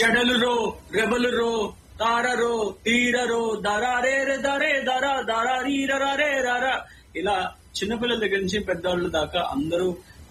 జడలు రో రెబలు రో తారరో తీరరో దరారే రే దరే దర దరారీరే రర ఇలా చిన్నపిల్లల దగ్గర నుంచి పెద్దవాళ్ళ దాకా అందరూ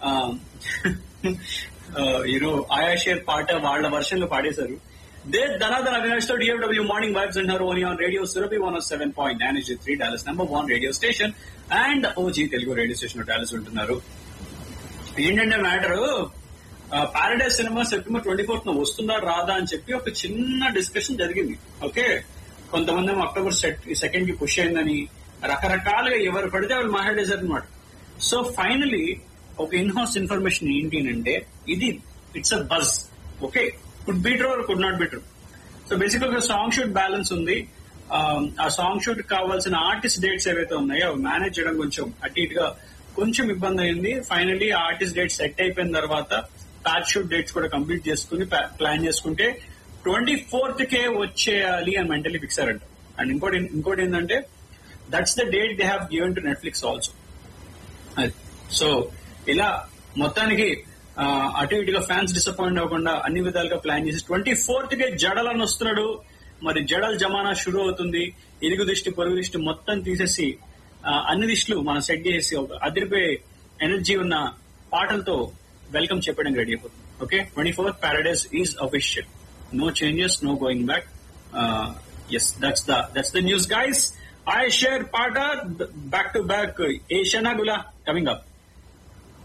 యూనో ఆయా షేర్ పాట వాళ్ళ వర్షన్లో పాడేశారు దే ధనాధన అవినాష్ తో డిఎఫ్డబ్ల్యూ మార్నింగ్ వైబ్స్ అంటారు only on radio Surabhi one seven point nine three Dallas number one radio station and OG Telugu radio station Dallas ఉంటున్నారు ఏంటంటే matter Paradise cinema September twenty fourth వస్తుందా రాదా అని చెప్పి ఒక చిన్న డిస్కషన్ జరిగింది ఓకే కొంతమంది ఏమో అక్టోబర్ సెకండ్ కి పుష్ అయిందని రకరకాలుగా ఎవరు పడితే వాళ్ళు మాట్లాడేశారు అనమాట సో ఫైనలీ ఒక ఇన్ హౌస్ ఇన్ఫర్మేషన్ ఏంటి అంటే ఇది it's a buzz okay could be true could not be true so basic గా సాంగ్ షూట్ బ్యాలెన్స్ ఉంది ఆ సాంగ్ షూట్ కావాల్సిన ఆర్టిస్ట్ డేట్స్ ఏవైతే ఉన్నాయో అవి మేనేజ్ చేయడం కొంచెం అటు ఇటుగా కొంచెం ఇబ్బంది అయింది ఫైనలీ ఆర్టిస్ట్ డేట్ సెట్ అయిపోయిన తర్వాత ప్యాచ్ షూట్ డేట్స్ కూడా కంప్లీట్ చేసుకుని ప్లాన్ చేసుకుంటే ట్వంటీ ఫోర్త్ కే వచ్చేయాలి అని మెంటలీ ఫిక్స్ అయ్యారంట అండ్ ఇంకోటి ఇంకోటి ఏంటంటే that's the date they have given to Netflix also అది సో ఇలా మొత్తానికి అటు ఇటుగా ఫ్యాన్స్ డిసప్పాయింట్ అవ్వకుండా అన్ని విధాలుగా ప్లాన్ చేసి ట్వంటీ ఫోర్త్ కే జడలని వస్తున్నాడు మరి జడల్ జమానా షురు అవుతుంది ఇరుగు దిష్టి పొరుగు దిష్టి మొత్తం తీసేసి అన్ని దిష్టిలు మనం సెట్ చేసి ఒక అదిరిపోయే ఎనర్జీ ఉన్న పాటలతో వెల్కమ్ చెప్పడం రెడీ అయిపోతుంది okay twenty fourth Paradise is official no changes no going back yes that's the that's the news guys I share పాట బ్యాక్ టు బ్యాక్ ఏ షనాగులా కమింగ్ అప్